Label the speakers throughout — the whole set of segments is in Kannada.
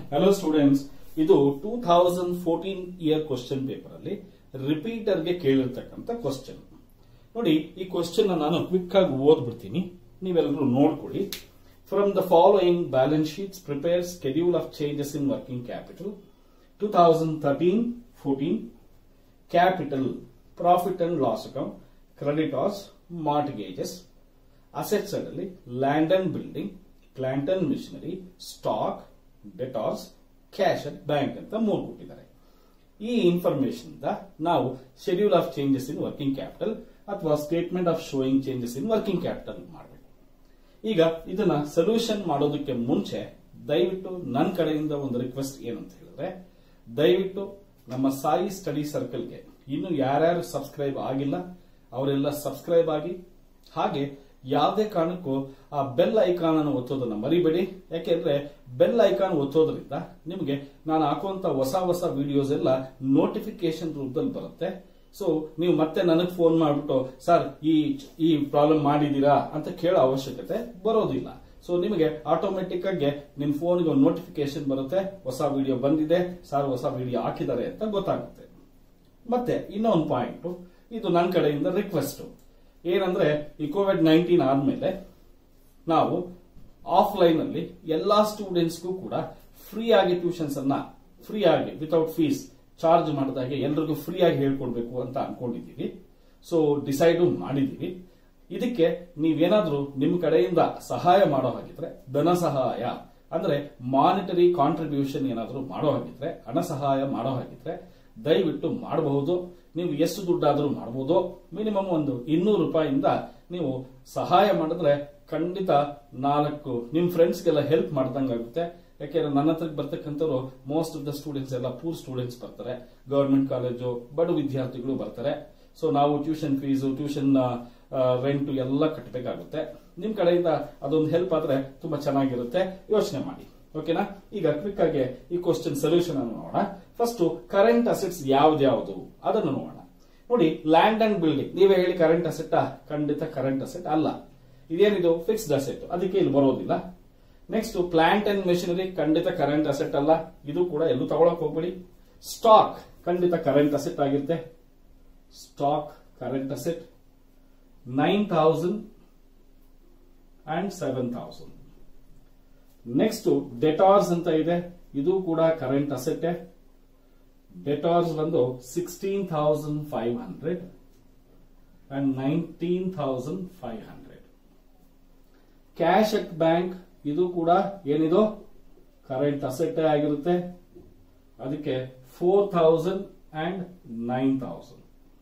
Speaker 1: ಹಲೋ ಸ್ಟೂಡೆಂಟ್ಸ್ ಇದು two thousand fourteen year question paper ಅಲ್ಲಿ ರಿಪೀಟರ್ಗೆ ಕೇಳಿರ್ತಕ್ಕಂಥ ಕ್ವಶನ್ ನೋಡಿ ಈ ಕ್ವಶನ್ ನಾನು ಕ್ವಿಕ್ ಆಗಿ ಓದ್ಬಿಡ್ತೀನಿ ನೀವೆಲ್ಲರೂ ನೋಡ್ಕೊಳ್ಳಿ from the following balance sheets prepare schedule of changes in working capital two thousand thirteen fourteen capital profit and loss account creditors mortgages assets ಅಲ್ಲಿ land and building plant and machinery stock debtors cash at bank ಅಂತ ಮೂರು ಕೊಟ್ಟಿದ್ದಾರೆ ಈ ಇನ್ಫಾರ್ಮೇಶನ್ ನಾವು schedule of changes in working capital ಅಥವಾ statement of showing changes in working capital ಮಾಡಬೇಕು ಈಗ ಇದನ್ನ ಸೊಲ್ಯೂಷನ್ ಮಾಡೋದಕ್ಕೆ ಮುಂಚೆ ದಯವಿಟ್ಟು ನನ್ನ ಕಡೆಯಿಂದ ಒಂದು ರಿಕ್ವೆಸ್ಟ್ ಏನಂತ ಹೇಳಿದ್ರೆ ದಯವಿಟ್ಟು ನಮ್ಮ ಸಾಯಿ ಸ್ಟಡಿ ಸರ್ಕಲ್ಗೆ ಇನ್ನು ಯಾರ್ಯಾರು ಸಬ್ಸ್ಕ್ರೈಬ್ ಆಗಿಲ್ಲ ಅವರೆಲ್ಲ ಸಬ್ಸ್ಕ್ರೈಬ್ ಆಗಿ ಹಾಗೆ ಯಾವುದೇ ಕಾರಣಕ್ಕೂ ಆ ಬೆಲ್ ಐಕಾನ್ ಅನ್ನು ಒತ್ತೋದನ್ನ ಮರಿಬೇಡಿ ಯಾಕೆಂದ್ರೆ ಬೆಲ್ ಐಕಾನ್ ಒತ್ತೋದ್ರಿಂದ ನಿಮಗೆ ನಾನು ಹಾಕುವಂತ ಹೊಸ ಹೊಸ ವಿಡಿಯೋಸ್ ಎಲ್ಲ ನೋಟಿಫಿಕೇಶನ್ ರೂಪದಲ್ಲಿ ಬರುತ್ತೆ ಸೊ ನೀವು ಮತ್ತೆ ನನಗೆ ಫೋನ್ ಮಾಡ್ಬಿಟ್ಟು ಸರ್ ಈ ಈ ಪ್ರಾಬ್ಲಮ್ ಮಾಡಿದೀರಾ ಅಂತ ಕೇಳೋ ಅವಶ್ಯಕತೆ ಬರೋದಿಲ್ಲ ಸೊ ನಿಮಗೆ ಆಟೋಮೆಟಿಕ್ ಆಗಿ ನಿಮ್ ಫೋನ್ಗೆ ಒಂದು ನೋಟಿಫಿಕೇಶನ್ ಬರುತ್ತೆ ಹೊಸ ವಿಡಿಯೋ ಬಂದಿದೆ ಸರ್ ಹೊಸ ವಿಡಿಯೋ ಹಾಕಿದ್ದಾರೆ ಅಂತ ಗೊತ್ತಾಗುತ್ತೆ ಮತ್ತೆ ಇನ್ನೊಂದು ಪಾಯಿಂಟ್ ಇದು ನನ್ನ ಕಡೆಯಿಂದ ರಿಕ್ವೆಸ್ಟ್ ಏನಂದ್ರೆ ಈ ಕೋವಿಡ್ ನೈನ್ಟೀನ್ ಆದ್ಮೇಲೆ ನಾವು ಆಫ್ಲೈನ್ ಅಲ್ಲಿ ಎಲ್ಲಾ ಸ್ಟೂಡೆಂಟ್ಸ್ಗೂ ಕೂಡ ಫ್ರೀ ಆಗಿ ಟ್ಯೂಷನ್ಸ್ ಅನ್ನ ಫ್ರೀ ಆಗಿ ವಿತೌಟ್ ಫೀಸ್ ಚಾರ್ಜ್ ಮಾಡಿದಾಗೆ ಎಲ್ರಿಗೂ ಫ್ರೀ ಆಗಿ ಹೇಳ್ಕೊಡ್ಬೇಕು ಅಂತ ಅನ್ಕೊಂಡಿದ್ದೀವಿ ಸೊ ಡಿಸೈಡ್ ಮಾಡಿದೀವಿ ಇದಕ್ಕೆ ನೀವೇನಾದ್ರೂ ನಿಮ್ ಕಡೆಯಿಂದ ಸಹಾಯ ಮಾಡೋ ಹಾಗಿದ್ರೆ ಧನ ಸಹಾಯ ಅಂದ್ರೆ ಮಾನಿಟರಿ ಕಾಂಟ್ರಿಬ್ಯೂಷನ್ ಏನಾದ್ರೂ ಮಾಡೋ ಹಾಗಿದ್ರೆ ಹಣ ಸಹಾಯ ಮಾಡೋ ಹಾಗಿದ್ರೆ ದಯವಿಟ್ಟು ಮಾಡಬಹುದು ನೀವು ಎಷ್ಟು ದುಡ್ಡಾದ್ರೂ ಮಾಡಬಹುದು ಮಿನಿಮಮ್ ಒಂದು ಇನ್ನೂರು ರೂಪಾಯಿಂದ ನೀವು ಸಹಾಯ ಮಾಡಿದ್ರೆ ಖಂಡಿತ ನಾಲ್ಕು ನಿಮ್ ಫ್ರೆಂಡ್ಸ್ಗೆಲ್ಲ ಹೆಲ್ಪ್ ಮಾಡ್ದಂಗಾಗುತ್ತೆ ಯಾಕೆಂದ್ರೆ ನನ್ನ ಹತ್ರಕ್ಕೆ ಬರ್ತಕ್ಕಂಥವ್ರು ಮೋಸ್ಟ್ ಆಫ್ ದ ಸ್ಟೂಡೆಂಟ್ಸ್ ಎಲ್ಲ ಪೂರ್ ಸ್ಟೂಡೆಂಟ್ಸ್ ಬರ್ತಾರೆ ಗವರ್ಮೆಂಟ್ ಕಾಲೇಜು ಬಡ ವಿದ್ಯಾರ್ಥಿಗಳು ಬರ್ತಾರೆ ಸೊ ನಾವು ಟ್ಯೂಷನ್ ಫೀಸು ಟ್ಯೂಷನ್ ರೆಂಟ್ ಎಲ್ಲ ಕಟ್ಟಬೇಕಾಗುತ್ತೆ ನಿಮ್ ಕಡೆಯಿಂದ ಅದೊಂದು ಹೆಲ್ಪ್ ಆದ್ರೆ ತುಂಬಾ ಚೆನ್ನಾಗಿರುತ್ತೆ ಯೋಚನೆ ಮಾಡಿ ಓಕೆನಾ ಈಗ ಕ್ವಿಕ್ ಆಗಿ ಈ ಕ್ವಶನ್ ಸೊಲ್ಯೂಷನ್ ಅನ್ನು ನೋಡೋಣ ಫಸ್ಟ್ ಕರೆಂಟ್ ಅಸೆಟ್ಸ್ ಯಾವ್ದ್ಯಾವ್ದು ಅದನ್ನು ನೋಡೋಣ ನೋಡಿ ಲ್ಯಾಂಡ್ ಅಂಡ್ ಬಿಲ್ಡಿಂಗ್ ನೀವೇ ಹೇಳಿ ಕರೆಂಟ್ ಅಸೆಟ್ ಖಂಡಿತ ಕರೆಂಟ್ ಅಸೆಟ್ ಅಲ್ಲ ಇದೇನಿದು ಫಿಕ್ಸ್ಡ್ ಅಸೆಟ್ ಅದಕ್ಕೆ ಇಲ್ಲಿ ಬರೋದಿಲ್ಲ ನೆಕ್ಸ್ಟ್ ಪ್ಲಾಂಟ್ ಅಂಡ್ ಮೆಷಿನರಿ ಖಂಡಿತ ಕರೆಂಟ್ ಅಸೆಟ್ ಅಲ್ಲ ಇದು ಕೂಡ ಎಲ್ಲೂ ತಗೊಳಕ್ ಹೋಗ್ಬೇಡಿ ಸ್ಟಾಕ್ ಖಂಡಿತ ಕರೆಂಟ್ ಅಸೆಟ್ ಆಗಿರುತ್ತೆ stock current asset nine thousand and seven thousand next debtors ಅಂತ ಇದೆ ಇದು ಕೂಡ ಕರೆಂಟ್ ಅಸೆಟ್ ಡೆಟಾರ್ಸ್ ಬಂದು sixteen thousand five hundred and nineteen thousand five hundred cash at bank ಇದು ಕೂಡ ಏನಿದು ಕರೆಂಟ್ ಅಸೆಟ್ ಆಗಿರುತ್ತೆ ಅದಕ್ಕೆ four thousand and nine thousand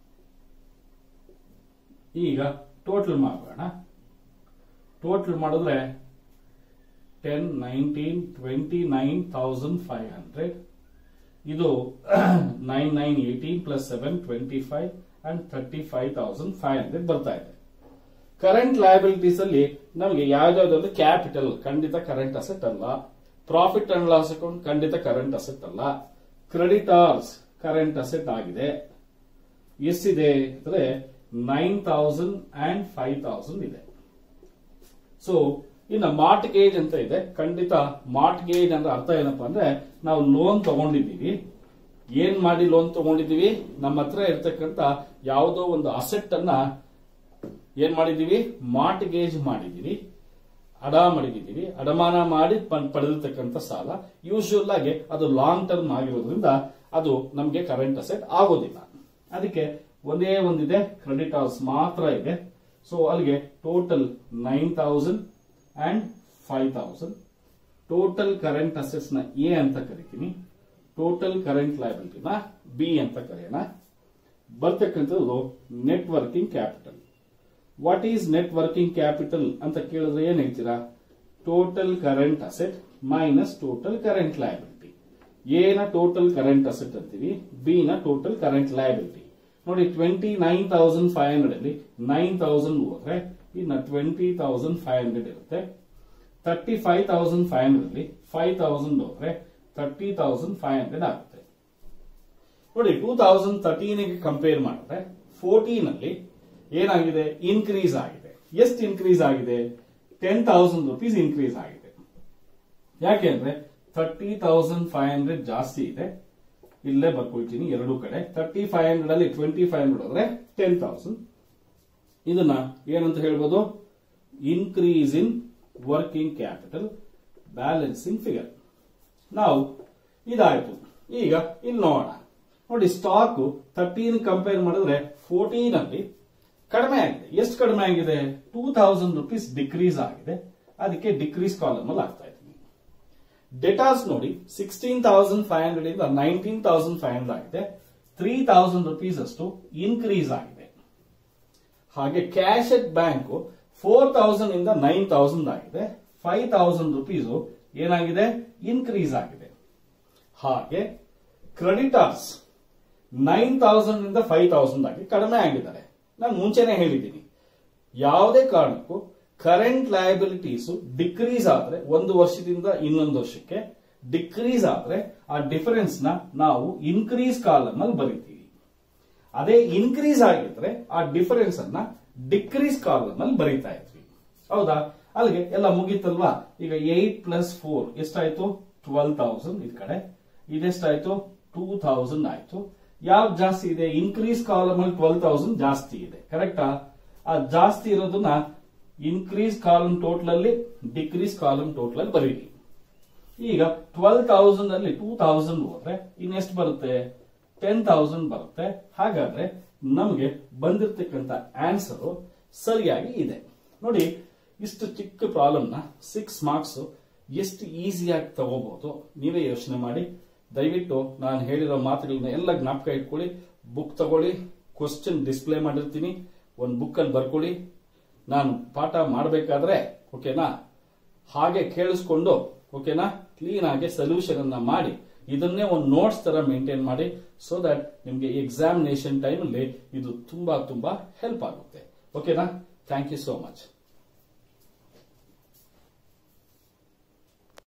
Speaker 1: ಈಗ ಟೋಟಲ್ ಮಾಡೋಣ ಟೋಟಲ್ ಮಾಡಿದ್ರೆ ten nineteen twenty nine thousand five hundred ಇದು nine nine eighteen plus seven twenty five and thirty five thousand five hundred ಬರ್ತಾ ಇದೆ ಕರೆಂಟ್ ಲಯಬಿಲಿಟೀಸ್ ಅಲ್ಲಿ ನಮಗೆ ಯಾವ್ದಾವ್ದು ಕ್ಯಾಪಿಟಲ್ ಖಂಡಿತ ಕರೆಂಟ್ ಅಸೆಟ್ ಅಲ್ಲ ಪ್ರಾಫಿಟ್ ಅಂಡ್ ಲಾಸ್ ಅಕೌಂಟ್ ಖಂಡಿತ ಕರೆಂಟ್ ಅಸೆಟ್ ಅಲ್ಲ ಕ್ರೆಡಿಟಾರ್ಸ್ ಕರೆಂಟ್ ಅಸೆಟ್ ಆಗಿದೆ ಎಷ್ಟಿದೆ ಅಂದ್ರೆ nine thousand and five thousand ಇದೆ ಸೊ ಇನ್ನು ಮಾರ್ಟ್ ಗೇಜ್ ಅಂತ ಇದೆ ಖಂಡಿತ ಮಾರ್ಟ್ ಗೇಜ್ ಅಂದ್ರೆ ಅರ್ಥ ಏನಪ್ಪಾ ಅಂದ್ರೆ ನಾವು ಲೋನ್ ತಗೊಂಡಿದ್ದೀವಿ ಏನ್ ಮಾಡಿ ಲೋನ್ ತಗೊಂಡಿದ್ದೀವಿ ನಮ್ಮ ಹತ್ರ ಇರ್ತಕ್ಕಂತ ಯಾವುದೋ ಒಂದು ಅಸೆಟ್ ಅನ್ನ ಏನ್ ಮಾಡಿದೀವಿ ಮಾರ್ಟ್ ಗೇಜ್ ಮಾಡಿದೀವಿ ಅಡ ಮಾಡಿದೀವಿ ಅಡಮಾನ ಮಾಡಿ ಪಡೆದಿರ್ತಕ್ಕಂಥ ಸಾಲ ಯೂಶುವಲ್ ಆಗಿ ಅದು ಲಾಂಗ್ ಟರ್ಮ್ ಆಗಿರೋದ್ರಿಂದ ಅದು ನಮಗೆ ಕರೆಂಟ್ ಅಸೆಟ್ ಆಗೋದಿಲ್ಲ ಅದಕ್ಕೆ ಒಂದೇ ಒಂದಿದೆ ಕ್ರೆಡಿಟ್ ಅವರ್ಸ್ ಮಾತ್ರ ಇದೆ ಸೊ ಅಲ್ಲಿಗೆ total nine thousand and five thousand total current assets ನ ಎ ಅಂತ ಕರಿತೀನಿ ಟೋಟಲ್ ಕರೆಂಟ್ ಲಯಬಿಲಿಟಿನ ಬಿ ಅಂತ ಕರೆಯೋಣ ಬರ್ತಕ್ಕಂಥದ್ದು net working capital what is net working capital ಅಂತ ಕೇಳಿದ್ರೆ ಏನ್ ಹೇಳ್ತೀರಾ total current asset minus total current liability A ನ ಟೋಟಲ್ ಕರೆಂಟ್ ಅಸೆಟ್ ಅಂತೀವಿ ಬಿ ನ ಟೋಟಲ್ ಕರೆಂಟ್ ಲಯಬಿಲಿಟಿ ನೋಡಿ twenty nine thousand five hundred ಅಲ್ಲಿ ನೈನ್ ತೌಸಂಡ್ ಹೋದ್ರೆ ಇನ್ನ ಟ್ವೆಂಟಿ ತೌಸಂಡ್ ಫೈವ್ ಹಂಡ್ರೆಡ್ ಇರುತ್ತೆ thirty five thousand five hundred ಅಲ್ಲಿ ಫೈವ್ ತೌಸಂಡ್ ಹೋದ್ರೆ ತರ್ಟಿ ತೌಸಂಡ್ ಫೈವ್ ಹಂಡ್ರೆಡ್ ಆಗುತ್ತೆ ನೋಡಿ ಟೂ ತೌಸಂಡ್ ತರ್ಟೀನ್ ಕಂಪೇರ್ ಮಾಡಿದ್ರೆ ಫೋರ್ಟೀನ್ ಅಲ್ಲಿ ಏನಾಗಿದೆ ಇನ್ಕ್ರೀಸ್ ಆಗಿದೆ ಎಷ್ಟು ಇನ್ಕ್ರೀಸ್ ಆಗಿದೆ ಟೆನ್ ತೌಸಂಡ್ ರುಪೀಸ್ ಇನ್ಕ್ರೀಸ್ ಆಗಿದೆ ಯಾಕೆ ಅಂದ್ರೆ ತರ್ಟಿ ತೌಸಂಡ್ ಫೈವ್ ಹಂಡ್ರೆಡ್ ಜಾಸ್ತಿ ಇದೆ ಇಲ್ಲೇ ಬರ್ಕೊಳ್ತೀನಿ ಎರಡು ಕಡೆ ತರ್ಟಿ ಫೈವ್ ಹಂಡ್ರೆಡ್ ಅಲ್ಲಿ ಟ್ವೆಂಟಿ ಫೈವ್ ಹಂಡ್ರೆಡ್ ಅಂದ್ರೆ ಟೆನ್ ತೌಸಂಡ್ ಇದನ್ನ ಏನಂತ ಹೇಳ್ಬೋದು increase in working capital balancing figure ನಾವು ಇದಾಯ್ತು ಈಗ ಇಲ್ಲಿ ನೋಡೋಣ ನೋಡಿ ಸ್ಟಾಕ್ ತರ್ಟೀನ್ ಕಂಪೇರ್ ಮಾಡಿದ್ರೆ ಫೋರ್ಟೀನ್ ಅಲ್ಲಿ ಕಡಿಮೆ ಆಗಿದೆ ಎಷ್ಟು ಕಡಿಮೆ ಆಗಿದೆ ಟೂ ತೌಸಂಡ್ ರುಪೀಸ್ ಡಿಕ್ರೀಸ್ ಆಗಿದೆ ಅದಕ್ಕೆ ಡಿಕ್ರೀಸ್ ಕಾಲಮ್ ಅಲ್ಲಿ ಆಗ್ತಾ ಇದ್ದೀನಿ ಡೆಟಾಸ್ ನೋಡಿ ಸಿಕ್ಸ್ಟೀನ್ ತೌಸಂಡ್ ಫೈವ್ ಹಂಡ್ರೆಡ್ ಇಂದ ನೈನ್ಟೀನ್ ತೌಸಂಡ್ ಫೈವ್ ಹಂಡ್ರೆಡ್ ಆಗಿದೆ ತ್ರೀ ತೌಸಂಡ್ ರುಪೀಸ್ ಅಷ್ಟು ಇನ್ಕ್ರೀಸ್ ಆಗಿದೆ ಹಾಗೆ cash at bank four thousand ಇಂದ ನೈನ್ ತೌಸಂಡ್ ಆಗಿದೆ ಫೈವ್ ತೌಸಂಡ್ ರುಪೀಸ್ ಏನಾಗಿದೆ ಇನ್ಕ್ರೀಸ್ ಆಗಿದೆ ಹಾಗೆ ಕ್ರೆಡಿಟರ್ಸ್ ನೈನ್ ತೌಸಂಡ್ ಇಂದ ಫೈವ್ ತೌಸಂಡ್ ಆಗಿ ಕಡಿಮೆ ಆಗಿದ್ದಾರೆ ನಾನು ಮುಂಚೆನೆ ಹೇಳಿದ್ದೀನಿ ಯಾವುದೇ ಕಾರಣಕ್ಕೂ ಕರೆಂಟ್ ಲಯಬಿಲಿಟೀಸ್ ಡಿಕ್ರೀಸ್ ಆದ್ರೆ ಒಂದು ವರ್ಷದಿಂದ ಇನ್ನೊಂದು ವರ್ಷಕ್ಕೆ ಡಿಕ್ರೀಸ್ ಆದ್ರೆ ಆ ಡಿಫರೆನ್ಸ್ ನ ನಾವು ಇನ್ಕ್ರೀಸ್ ಕಾಲಮ್ ಅಲ್ಲಿ ಬರೀತೀವಿ ಅದೇ ಇನ್ಕ್ರೀಸ್ ಆಗಿದ್ರೆ ಆ ಡಿಫರೆನ್ಸ್ ಅನ್ನ ಡಿಕ್ರೀಸ್ ಕಾಲಮ್ ಅಲ್ಲಿ ಬರೀತಾ ಇದ್ವಿ ಹೌದಾ ಅಲ್ಲಿಗೆ ಎಲ್ಲ ಮುಗೀತಲ್ವಾ ಈಗ ಏಟ್ ಪ್ಲಸ್ ಫೋರ್ ಎಷ್ಟಾಯ್ತು ಟ್ವೆಲ್ ತೌಸಂಡ್ ಇದ್ ಕಡೆ ಇದೆಷ್ಟಾಯ್ತು ಟೂ ತೌಸಂಡ್ ಆಯ್ತು ಯಾವ್ದು ಜಾಸ್ತಿ ಇದೆ ಇನ್ಕ್ರೀಸ್ ಕಾಲಮ್ ಅಲ್ಲಿ ಟ್ವೆಲ್ ತೌಸಂಡ್ ಜಾಸ್ತಿ ಇದೆ ಕರೆಕ್ಟಾ ಆ ಜಾಸ್ತಿ ಇರೋದನ್ನ ಇನ್ಕ್ರೀಸ್ ಕಾಲಮ್ ಟೋಟಲ್ ಅಲ್ಲಿ ಡಿಕ್ರೀಸ್ ಕಾಲಮ್ ಟೋಟಲ್ ಅಲ್ಲಿ ಬರೀರಿ ಈಗ ಟ್ವೆಲ್ ತೌಸಂಡ್ ಅಲ್ಲಿ ಟೂ ತೌಸಂಡ್ ಹೋದ್ರೆ ಇನ್ನೆಷ್ಟು ಬರುತ್ತೆ ಟೆನ್ ತೌಸಂಡ್ ಬರುತ್ತೆ ಹಾಗಾದ್ರೆ ನಮಗೆ ಬಂದಿರತಕ್ಕಂತ ಆನ್ಸರ್ ಸರಿಯಾಗಿ ಇದೆ ನೋಡಿ ಇಷ್ಟು ಚಿಕ್ಕ ಪ್ರಾಬ್ಲಮ್ ನ ಸಿಕ್ಸ್ ಮಾರ್ಕ್ಸ್ ಎಷ್ಟು ಈಸಿಯಾಗಿ ತಗೋಬಹುದು ನೀವೇ ಯೋಚನೆ ಮಾಡಿ ದಯವಿಟ್ಟು ನಾನು ಹೇಳಿರೋ ಮಾತುಗಳನ್ನ ಎಲ್ಲ ಜ್ಞಾಪಕ ಇಟ್ಕೊಳ್ಳಿ ಬುಕ್ ತಗೊಳ್ಳಿ ಕ್ವಶನ್ ಡಿಸ್ಪ್ಲೇ ಮಾಡಿರ್ತೀನಿ ಒಂದು ಬುಕ್ ಅಲ್ಲಿ ಬರ್ಕೊಳ್ಳಿ ನಾನು ಪಾಠ ಮಾಡಬೇಕಾದ್ರೆ ಓಕೆನಾ ಹಾಗೆ ಕೇಳಿಸ್ಕೊಂಡು ಓಕೆನಾ ಕ್ಲೀನ್ ಆಗಿ ಸೊಲ್ಯೂಷನ್ ಅನ್ನ ಮಾಡಿ ಇದನ್ನೇ ಒಂದು ನೋಟ್ಸ್ ತರ ಮೇಂಟೈನ್ ಮಾಡಿ ಸೊ ದಟ್ ನಿಮಗೆ ಎಕ್ಸಾಮಿನೇಷನ್ ಟೈಮಲ್ಲಿ ಇದು ತುಂಬಾ ತುಂಬಾ ಹೆಲ್ಪ್ ಆಗುತ್ತೆ ಓಕೆನಾ ಥ್ಯಾಂಕ್ ಯು ಸೋ ಮಚ್